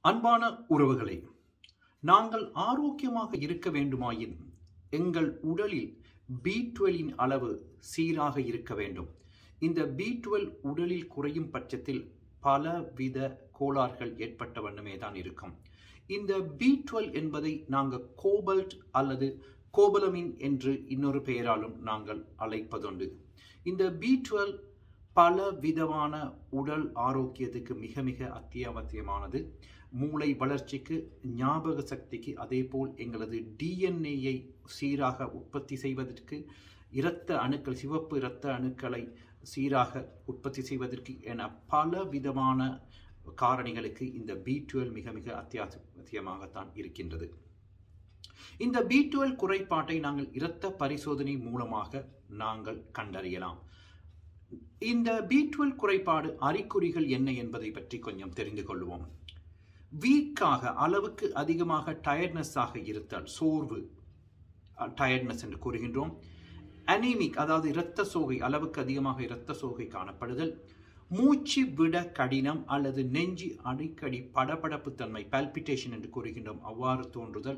அன்பான உறவுகளே நாங்கள் ஆரோக்கியமாக இருக்க வேண்டுமாயின் எங்கள் உடலில் பி டுவெல்லின் அளவு சீராக இருக்க வேண்டும் இந்த பி டுவெல் உடலில் குறையும் பட்சத்தில் பலவித கோளாறுகள் ஏற்பட்ட வண்ணமே தான் இருக்கும் இந்த பி டுவெல் என்பதை நாங்கள் கோபல்ட் அல்லது கோபலமின் என்று இன்னொரு பெயராலும் நாங்கள் அழைப்பதுண்டு இந்த பி டுவெல் பல விதமான உடல் ஆரோக்கியத்துக்கு மிக மிக அத்தியாவசியமானது மூளை வளர்ச்சிக்கு ஞாபக சக்திக்கு அதேபோல் எங்களது டிஎன்ஏயை சீராக உற்பத்தி செய்வதற்கு இரத்த அணுக்கள் சிவப்பு இரத்த அணுக்களை சீராக உற்பத்தி செய்வதற்கு என பல விதமான காரணிகளுக்கு இந்த பி டுவெல் மிக மிக அத்தியாவசியமாகத்தான் இருக்கின்றது இந்த பி டுவெல் குறைபாட்டை நாங்கள் இரத்த பரிசோதனை மூலமாக நாங்கள் கண்டறியலாம் இந்த பி டுவெல் குறைபாடு அறிகுறிகள் என்ன என்பதை பற்றி கொஞ்சம் தெரிந்து கொள்வோம் வீக்காக அளவுக்கு அதிகமாக டயர்ட்னஸாக இருத்தல் சோர்வு டயர்ட்னஸ் என்று கூறுகின்றோம் அனீமிக் அதாவது இரத்த சோகை அளவுக்கு அதிகமாக இரத்த சோகை காணப்படுதல் மூச்சு விட கடினம் அல்லது நெஞ்சு அடிக்கடி படபடப்பு தன்மை பால்பிட்டேஷன் என்று கூறுகின்றோம் அவ்வாறு தோன்றுதல்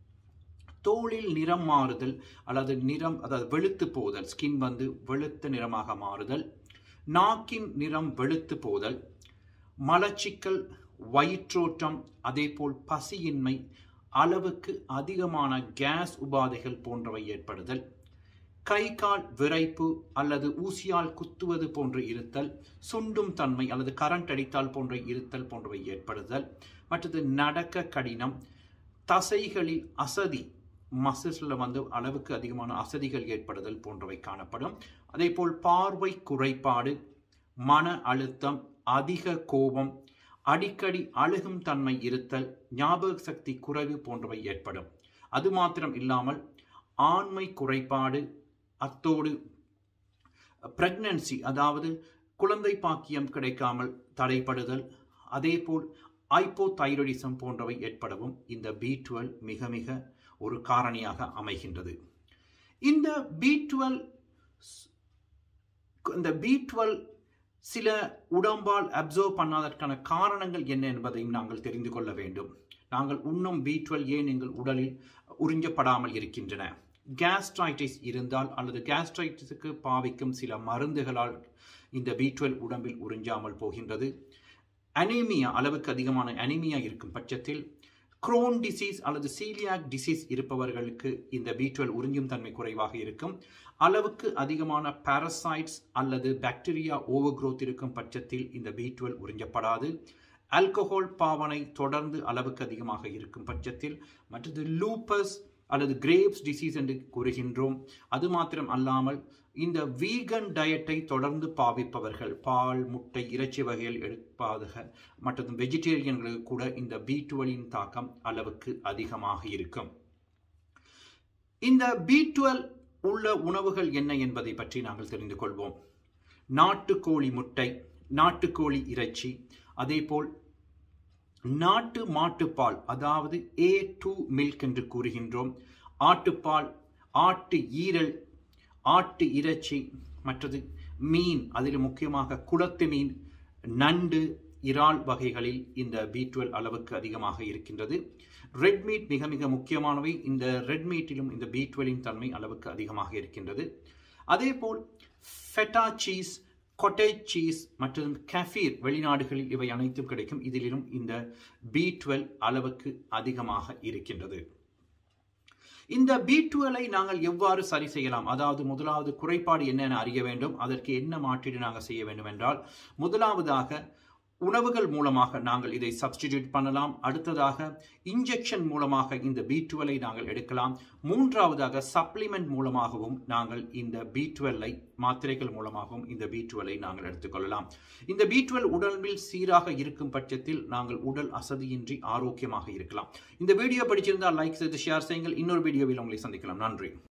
தோளில் நிறம் மாறுதல் அல்லது நிறம் அதாவது வெளுத்து போதல் ஸ்கின் வந்து வெளுத்த நிறமாக மாறுதல் நாக்கின் நிறம் வெளுத்து போதல் மலச்சிக்கல் வயிற்றோட்டம் அதேபோல் பசியின்மை அளவுக்கு அதிகமான கேஸ் உபாதைகள் போன்றவை ஏற்படுதல் கை கால் விரைப்பு அல்லது ஊசியால் குத்துவது போன்று இருத்தல் சுண்டும் தன்மை அல்லது கரண்ட் அடித்தால் போன்ற இருத்தல் போன்றவை ஏற்படுதல் மற்றது நடக்க கடினம் தசைகளில் அசதி மசில்ஸில் வந்து அளவுக்கு அதிகமான அசதிகள் ஏற்படுதல் போன்றவை காணப்படும் அதே போல் பார்வை குறைபாடு மன அழுத்தம் அதிக கோபம் அடிக்கடி அழுகும் தன்மை இருத்தல் ஞாபக சக்தி குறைவு போன்றவை ஏற்படும் அது மாத்திரம் இல்லாமல் ஆண்மை குறைபாடு அத்தோடு பிரெக்னன்சி அதாவது குழந்தை பாக்கியம் கிடைக்காமல் தடைப்படுதல் அதேபோல் ஐப்போதைராய்டிசம் போன்றவை ஏற்படவும் இந்த பி டுவெல் மிக மிக ஒரு காரணியாக அமைகின்றது இந்த பி டுவெல் இந்த பி டுவெல் சில உடம்பால் அப்சர்வ் பண்ணாதற்கான காரணங்கள் என்ன என்பதையும் நாங்கள் தெரிந்து கொள்ள வேண்டும் நாங்கள் உண்ணும் பி டுவெல் ஏன் எங்கள் உடலில் உறிஞ்சப்படாமல் இருக்கின்றன கேஸ்ட்ரைட்டிஸ் இருந்தால் அல்லது கேஸ்ட்ரைட்டிஸுக்கு பாவிக்கும் சில மருந்துகளால் இந்த பி டுவெல் உடம்பில் உறிஞ்சாமல் போகின்றது அனீமியா அளவுக்கு அதிகமான அனீமியா இருக்கும் பட்சத்தில் குரோன் டிசீஸ் அல்லது சீலியாக் டிசீஸ் இருப்பவர்களுக்கு இந்த பி டுவெல் உறிஞ்சும் தன்மை குறைவாக இருக்கும் அளவுக்கு அதிகமான பாரசைட்ஸ் அல்லது பாக்டீரியா ஓவர் குரோத் இருக்கும் பட்சத்தில் இந்த பி டுவெல் உறிஞ்சப்படாது ஆல்கஹால் பாவனை தொடர்ந்து அளவுக்கு அதிகமாக இருக்கும் பட்சத்தில் மற்றது லூப்பஸ் அல்லது கிரேப்ஸ் டிசீஸ் என்று கூறுகின்றோம் அது மாத்திரம் அல்லாமல் இந்த வீகன் டயட்டை தொடர்ந்து பாவிப்பவர்கள் பால் முட்டை இறைச்சி வகைகள் எடுப்பாதக மற்றும் வெஜிடேரியன்களுக்கு கூட இந்த பி டுவெலின் தாக்கம் அளவுக்கு அதிகமாக இருக்கும் இந்த பி டுவெல் உள்ள உணவுகள் என்ன என்பதை பற்றி நாங்கள் தெரிந்து கொள்வோம் நாட்டுக்கோழி முட்டை நாட்டுக்கோழி இறைச்சி அதேபோல் நாட்டு மாட்டுப்பால் அதாவது ஏ டூ மில்க் என்று கூறுகின்றோம் ஆட்டுப்பால் ஆட்டு ஈரல் ஆட்டு இறைச்சி மற்றது மீன் அதில் முக்கியமாக குளத்து மீன் நண்டு இறால் வகைகளில் இந்த பி டுவெல் அளவுக்கு அதிகமாக இருக்கின்றது ரெட் மீட் மிக மிக முக்கியமானவை இந்த ரெட் மீட்டிலும் இந்த பி டுவெலின் தன்மை அளவுக்கு அதிகமாக இருக்கின்றது அதே போல் ஃபெட்டா சீஸ் கொட்டேஜ் சீஸ் மற்றும் கஃபீர் வெளிநாடுகளில் இவை அனைத்தும் கிடைக்கும் இதிலும் இந்த பி டுவெல் அளவுக்கு அதிகமாக இருக்கின்றது இந்த பி டுவெலை நாங்கள் எவ்வாறு சரி செய்யலாம் அதாவது முதலாவது குறைபாடு என்னென்ன அறிய வேண்டும் அதற்கு என்ன மாற்றீடு நாங்கள் செய்ய வேண்டும் என்றால் முதலாவதாக உணவுகள் மூலமாக நாங்கள் இதை சப்ஸ்டிடியூட் பண்ணலாம் அடுத்ததாக இன்ஜெக்ஷன் மூலமாக இந்த பி டுவெலை நாங்கள் எடுக்கலாம் மூன்றாவதாக சப்ளிமெண்ட் மூலமாகவும் நாங்கள் இந்த பி டுவெல்லை மாத்திரைகள் மூலமாகவும் இந்த பி டுவெலை நாங்கள் எடுத்துக்கொள்ளலாம் இந்த பி டுவெல் உடம்பில் சீராக இருக்கும் பட்சத்தில் நாங்கள் உடல் அசதியின்றி ஆரோக்கியமாக இருக்கலாம் இந்த வீடியோ படிச்சிருந்தால் லைக் செய்து ஷேர் செய்யுங்கள் இன்னொரு வீடியோவில் உங்களை சந்திக்கலாம் நன்றி